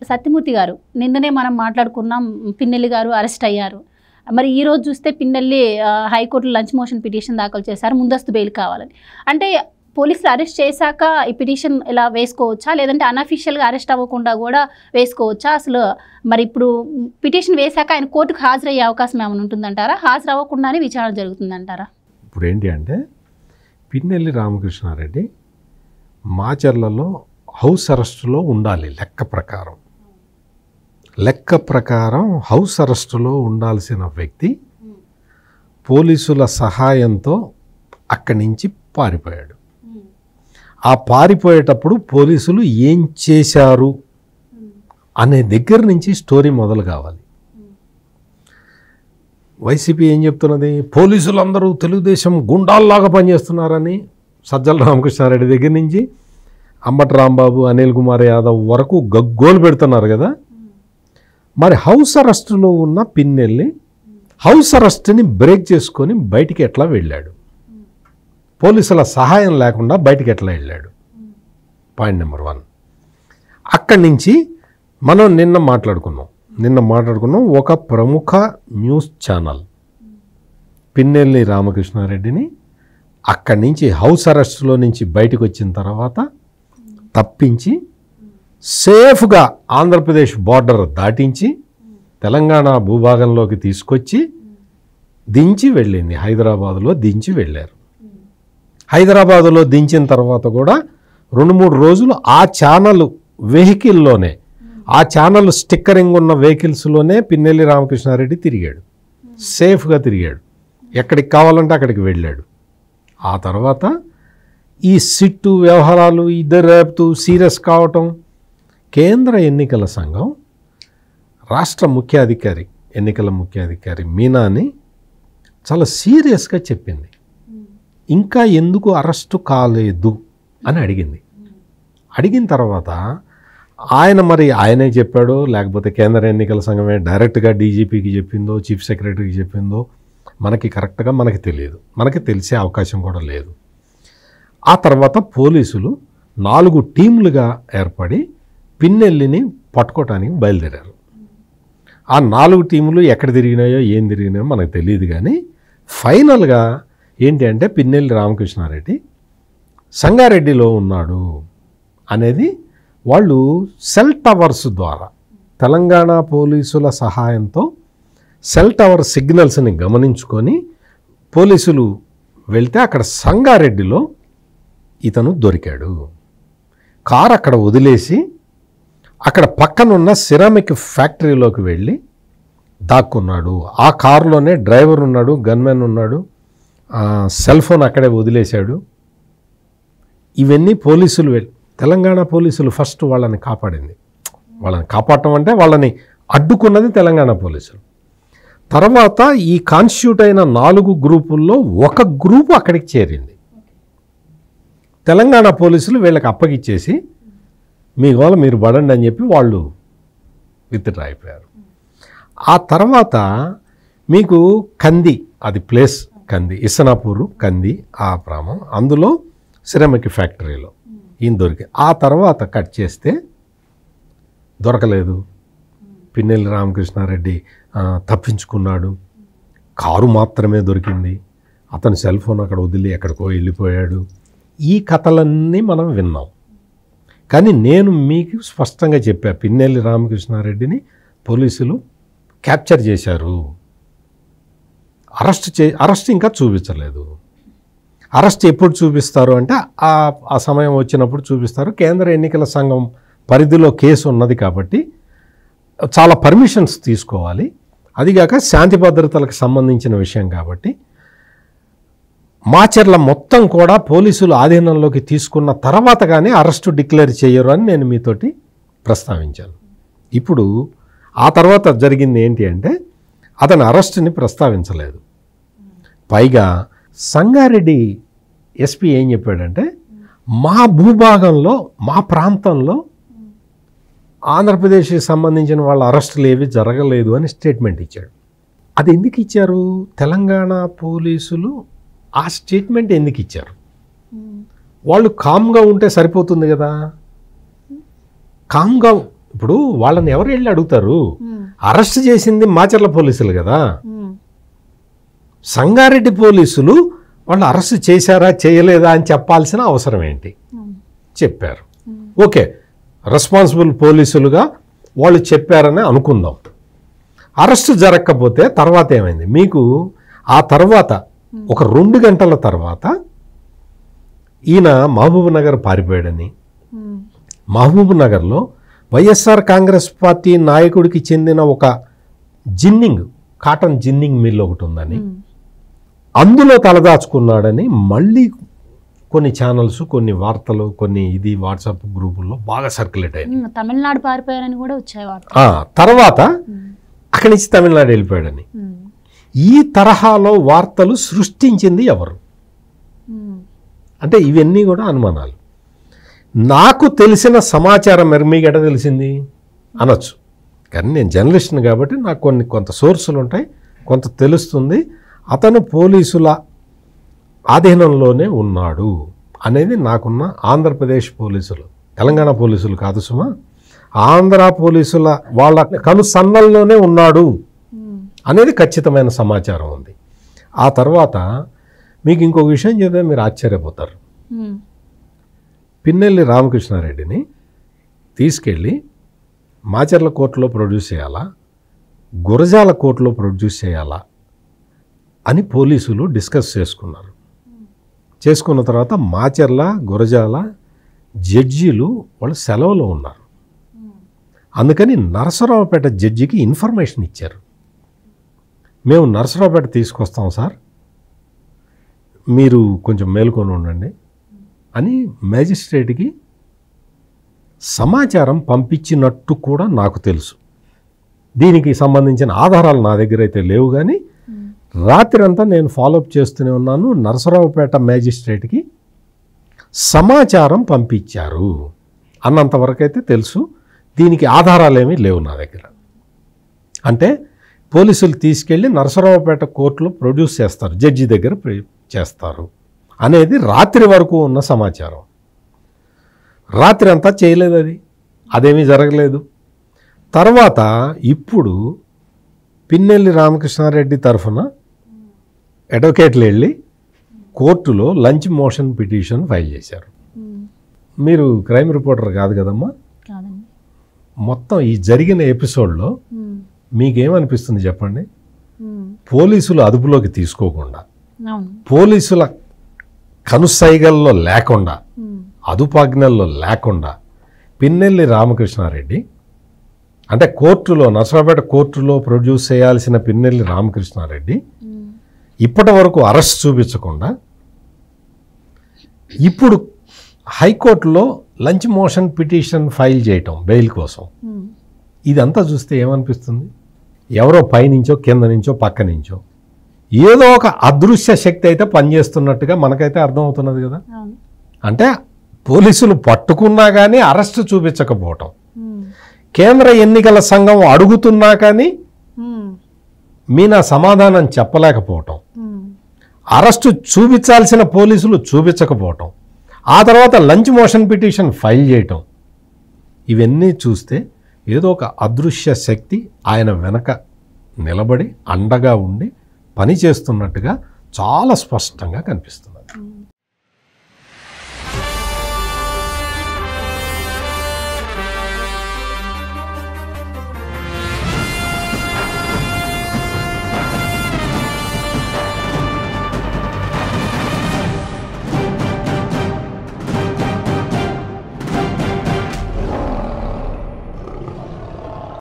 సత్యమూర్తి గారు నిన్ననే మనం మాట్లాడుకున్నాం పిన్నెల్లి గారు అరెస్ట్ అయ్యారు మరి ఈ రోజు చూస్తే పిన్నెల్లి ఆ, హైకోర్టులో లంచ్ మోషన్ పిటిషన్ దాఖలు చేశారు ముందస్తు బెయిల్ కావాలని అంటే పోలీసులు అరెస్ట్ చేశాక ఈ పిటిషన్ ఇలా వేసుకోవచ్చా లేదంటే అన్అఫీషియల్గా అరెస్ట్ అవ్వకుండా కూడా వేసుకోవచ్చా అసలు మరి ఇప్పుడు పిటిషన్ వేశాక ఆయన కోర్టుకు హాజరయ్యే అవకాశం ఏమైనా ఉంటుందంటారా హాజరు అవ్వకుండానే విచారణ జరుగుతుందంటారా ఇప్పుడు ఏంటి అంటే పిన్నెల్లి రామకృష్ణారెడ్డి మాచర్లలో హౌస్ అరెస్టులో ఉండాలి లెక్క ప్రకారం లెక్క ప్రకారం హౌస్ అరెస్టులో ఉండాల్సిన వ్యక్తి పోలీసుల సహాయంతో అక్కడి నుంచి పారిపోయాడు ఆ పారిపోయేటప్పుడు పోలీసులు ఏం చేశారు అనే దగ్గర నుంచి స్టోరీ మొదలు కావాలి వైసీపీ ఏం చెప్తున్నది పోలీసులందరూ తెలుగుదేశం గుండాల్లాగా పనిచేస్తున్నారని సజ్జల రామకృష్ణారెడ్డి దగ్గర నుంచి అంబటి రాంబాబు అనిల్ కుమార్ యాదవ్ వరకు గగ్గోలు పెడుతున్నారు కదా మరి హౌస్ అరెస్టులో ఉన్న పిన్నెల్లి హౌస్ అరెస్ట్ని బ్రేక్ చేసుకొని బయటికి ఎట్లా వెళ్ళాడు పోలీసుల సహాయం లేకుండా బయటికి ఎట్లా వెళ్ళాడు పాయింట్ నెంబర్ వన్ అక్కడి నుంచి మనం నిన్న మాట్లాడుకున్నాం నిన్న మాట్లాడుకున్నాం ఒక ప్రముఖ న్యూస్ ఛానల్ పిన్నెల్లి రామకృష్ణారెడ్డిని అక్కడి నుంచి హౌస్ అరెస్ట్లో నుంచి బయటకు వచ్చిన తర్వాత తప్పించి సేఫ్గా ఆంధ్రప్రదేశ్ బార్డర్ దాటించి తెలంగాణ భూభాగంలోకి తీసుకొచ్చి దించి వెళ్ళింది హైదరాబాదులో దించి వెళ్ళారు హైదరాబాదులో దించిన తర్వాత కూడా రెండు మూడు రోజులు ఆ ఛానల్ వెహికల్లోనే ఆ ఛానల్ స్టిక్కరింగ్ ఉన్న వెహికల్స్లోనే పిన్నెల్లి రామకృష్ణారెడ్డి తిరిగాడు సేఫ్గా తిరిగాడు ఎక్కడికి కావాలంటే అక్కడికి వెళ్ళాడు ఆ తర్వాత ఈ సిట్టు వ్యవహారాలు ఇద్దరు రేపుతూ సీరియస్ కావటం కేంద్ర ఎన్నికల సంఘం రాష్ట్ర ముఖ్య అధికారి ఎన్నికల ముఖ్య అధికారి మీనాని చాలా సీరియస్గా చెప్పింది ఇంకా ఎందుకు అరెస్టు కాలేదు అని అడిగింది అడిగిన తర్వాత ఆయన మరి ఆయనే చెప్పాడో లేకపోతే కేంద్ర ఎన్నికల సంఘమే డైరెక్ట్గా డీజీపీకి చెప్పిందో చీఫ్ సెక్రటరీకి చెప్పిందో మనకి కరెక్ట్గా మనకి తెలియదు మనకి తెలిసే అవకాశం కూడా లేదు ఆ తర్వాత పోలీసులు నాలుగు టీంలుగా ఏర్పడి పిన్నెల్లిని పట్టుకోవటానికి బయలుదేరారు ఆ నాలుగు టీములు ఎక్కడ తిరిగినాయో ఏం తిరిగినాయో మనకు తెలియదు కానీ ఫైనల్గా ఏంటి అంటే పిన్నెల్లి రామకృష్ణారెడ్డి సంగారెడ్డిలో ఉన్నాడు అనేది వాళ్ళు సెల్ టవర్స్ ద్వారా తెలంగాణ పోలీసుల సహాయంతో సెల్ టవర్ సిగ్నల్స్ని గమనించుకొని పోలీసులు వెళ్తే అక్కడ సంగారెడ్డిలో ఇతను దొరికాడు కార్ అక్కడ వదిలేసి అక్కడ పక్కనున్న సిరామిక్ ఫ్యాక్టరీలోకి వెళ్ళి దాక్కున్నాడు ఆ కారులోనే డ్రైవర్ ఉన్నాడు గన్మెన్ ఉన్నాడు ఆ, సెల్ ఫోన్ అక్కడే వదిలేశాడు ఇవన్నీ పోలీసులు వెళ్- తెలంగాణ పోలీసులు ఫస్ట్ వాళ్ళని కాపాడింది వాళ్ళని కాపాడటం అంటే వాళ్ళని అడ్డుకున్నది తెలంగాణ పోలీసులు తర్వాత ఈ కాన్స్టిట్యూట్ అయిన నాలుగు గ్రూపుల్లో ఒక గ్రూపు అక్కడికి చేరింది తెలంగాణ పోలీసులు వీళ్ళకి అప్పగిచ్చేసి మీ గోల మీరు పడండి అని చెప్పి వాళ్ళు విత్డ్రా అయిపోయారు ఆ తర్వాత మీకు కంది అది ప్లేస్ కంది ఇసనాపూరు కంది ఆ ప్రామం అందులో సిరమిక్ ఫ్యాక్టరీలో ఈయన దొరికి ఆ తర్వాత కట్ చేస్తే దొరకలేదు పిన్నెల్లి రామకృష్ణారెడ్డి ఆ, తప్పించుకున్నాడు కారు మాత్రమే దొరికింది అతని సెల్ ఫోన్ అక్కడ వదిలి ఎక్కడికో వెళ్ళిపోయాడు ఈ కథలన్నీ మనం విన్నాం కానీ నేను మీకు స్పష్టంగా చెప్పా పిన్నెల్లి రామకృష్ణారెడ్డిని పోలీసులు క్యాప్చర్ చేశారు అరెస్ట్ చే అరెస్ట్ ఇంకా చూపించలేదు అరెస్ట్ ఎప్పుడు చూపిస్తారు అంటే ఆ ఆ సమయం వచ్చినప్పుడు చూపిస్తారు కేంద్ర ఎన్నికల సంఘం పరిధిలో కేసు ఉన్నది కాబట్టి చాలా పర్మిషన్స్ తీసుకోవాలి అదిగాక శాంతి భద్రతలకు సంబంధించిన విషయం కాబట్టి మాచర్ల మొత్తం కూడా పోలీసులు ఆధీనంలోకి తీసుకున్న తర్వాత కానీ అరెస్టు డిక్లేర్ చేయరు అని నేను మీతోటి ప్రస్తావించాను ఇప్పుడు ఆ తర్వాత జరిగింది ఏంటి అంటే అతని అరెస్టుని ప్రస్తావించలేదు పైగా సంగారెడ్డి ఎస్పీ ఏం చెప్పాడంటే మా భూభాగంలో మా ప్రాంతంలో ఆంధ్రప్రదేశ్కి సంబంధించిన వాళ్ళ అరెస్టులు ఏవి జరగలేదు అని స్టేట్మెంట్ ఇచ్చాడు అది ఎందుకు ఇచ్చారు తెలంగాణ పోలీసులు ఆ స్టేట్మెంట్ ఎందుకు ఇచ్చారు వాళ్ళు కామ్గా ఉంటే సరిపోతుంది కదా కామ్గా ఇప్పుడు వాళ్ళని ఎవరు వెళ్ళి అడుగుతారు ఉమ్, అరెస్ట్ చేసింది మాచర్ల పోలీసులు కదా ఉమ్, సంగారెడ్డి పోలీసులు వాళ్ళు అరెస్ట్ చేశారా చేయలేదా అని చెప్పాల్సిన అవసరం ఏంటి ఉమ్, చెప్పారు ఉమ్, ఓకే రెస్పాన్సిబుల్ పోలీసులుగా వాళ్ళు చెప్పారని అనుకుందాం అరెస్ట్ జరగకపోతే తర్వాత ఏమైంది మీకు ఆ తర్వాత ఒక రెండు గంటల తర్వాత ఈయన మహబూబ్ నగర్ పారిపోయాడని ఉమ్, మహబూబ్ నగర్లో వైఎస్ఆర్ కాంగ్రెస్ పార్టీ నాయకుడికి చెందిన ఒక జిన్నింగ్ కాటన్ జిన్నింగ్ మిల్ ఒకటి ఉందని ఉమ్, అందులో తలదాచుకున్నాడని మళ్ళీ కొన్ని ఛానల్స్ కొన్ని వార్తలు కొన్ని ఇది వాట్సాప్ గ్రూపుల్లో బాగా సర్క్యులేట్ అయ్యాయి ఉమ్, తమిళనాడు పారిపోయారని కూడా వచ్చాయి వార్త ఆ, తర్వాత ఉమ్, అక్కడి నుంచి తమిళనాడు వెళ్ళిపోయాడని ఉమ్, ఈ తరహాలో వార్తలు సృష్టించింది ఎవరు ఉమ్, అంటే ఇవన్నీ కూడా అనుమానాలు నాకు తెలిసిన సమాచారం మరి మీకు ఎట తెలిసింది అనొచ్చు కానీ నేను జర్నలిస్ట్ని కాబట్టి నాకు కొన్ని కొంత సోర్సులు ఉంటాయి కొంత తెలుస్తుంది అతను పోలీసుల ఆధీనంలోనే ఉన్నాడు అనేది నాకున్న ఆంధ్రప్రదేశ్ పోలీసులు తెలంగాణ పోలీసులు కాదు సుమా ఆంధ్ర పోలీసుల వాళ్ళ కనుసన్నల్లోనే ఉన్నాడు ఉమ్, అనేది ఖచ్చితమైన సమాచారం ఉంది ఆ తర్వాత మీకు ఇంకొక విషయం చెప్తే మీరు ఆశ్చర్యపోతారు ఉమ్, పిన్నెల్లి రామకృష్ణారెడ్డిని తీసుకెళ్ళి మాచర్ల కోర్టులో ప్రొడ్యూస్ చేయాలా గురజాల కోర్టులో ప్రొడ్యూస్ చేయాలా అని పోలీసులు డిస్కస్ చేసుకున్నారు చేసుకున్న తర్వాత మాచర్ల గురజాల జడ్జీలు వాళ్ళు సెలవులో ఉన్నారు అందుకని నరసరావుపేట జడ్జికి ఇన్ఫర్మేషన్ ఇచ్చారు మేము నరసరావుపేట తీసుకొస్తాం సార్ మీరు కొంచెం మేల్కొని ఉండండి అని మేజిస్ట్రేట్కి సమాచారం పంపించినట్టు కూడా నాకు తెలుసు దీనికి సంబంధించిన ఆధారాలు నా దగ్గర అయితే లేవు కానీ ఉమ్, రాత్రి అంతా నేను ఫాలోఅప్ చేస్తూనే ఉన్నాను నరసరావుపేట మేజిస్ట్రేట్కి సమాచారం పంపించారు అన్నంతవరకు అయితే తెలుసు దీనికి ఆధారాలు ఏమీ లేవు నా దగ్గర అంటే పోలీసులు తీసుకెళ్ళి నరసరావుపేట కోర్టులో ప్రొడ్యూస్ చేస్తారు జడ్జి దగ్గర ప్ర- చేస్తారు అనేది రాత్రి వరకు ఉన్న సమాచారం రాత్రి అంతా చేయలేదు అది అదేమీ జరగలేదు తర్వాత ఇప్పుడు పిన్నెల్లి రామకృష్ణారెడ్డి తరఫున అడ్వకేట్లు వెళ్ళి కోర్టులో లంచ్ మోషన్ పిటిషన్ ఫైల్ చేశారు ఉమ్, మీరు క్రైమ్ రిపోర్టర్ కాదు కదమ్మా కాదండి మొత్తం ఈ జరిగిన ఎపిసోడ్లో ఉమ్, మీకేమనిపిస్తుంది చెప్పండి ఉమ్, పోలీసులు అదుపులోకి తీసుకోకుండా అవును పోలీసుల కనుసైగల్లో లేకుండా ఉమ్, అదుపాజ్ఞల్లో లేకుండా పిన్నెల్లి రామకృష్ణారెడ్డి అంటే కోర్టులో నర్సరావుపేట కోర్టులో ప్రొడ్యూస్ చేయాల్సిన పిన్నెల్లి రామకృష్ణారెడ్డి ఉమ్, ఇప్పటి వరకు అరెస్ట్ చూపించకుండా ఇప్పుడు హైకోర్టులో లంచ్ మోషన్ పిటిషన్ ఫైల్ చేయటం బెయిల్ కోసం ఉమ్, ఇదంతా చూస్తే ఏమనిపిస్తుంది ఎవరో పైనుంచో కింద నుంచో పక్క నుంచో ఏదో ఒక అదృశ్య శక్తి అయితే పనిచేస్తున్నట్టుగా మనకైతే అర్థమవుతున్నది కదా అవును అంటే పోలీసులు పట్టుకున్నా కానీ అరెస్ట్ చూపించకపోవటం ఉమ్, కేంద్ర ఎన్నికల సంఘం అడుగుతున్నా కానీ ఉమ్, మీనా సమాధానం చెప్పలేకపోవటం ఉమ్, అరెస్టు చూపించాల్సిన పోలీసులు చూపించకపోవటం ఆ తర్వాత లంచ్ మోషన్ పిటిషన్ ఫైల్ చేయటం ఇవన్నీ చూస్తే ఏదో ఒక అదృశ్య శక్తి ఆయన వెనక నిలబడి అండగా ఉండి పని చేస్తున్నట్టుగా చాలా స్పష్టంగా కనిపిస్తున్నది ఉమ్.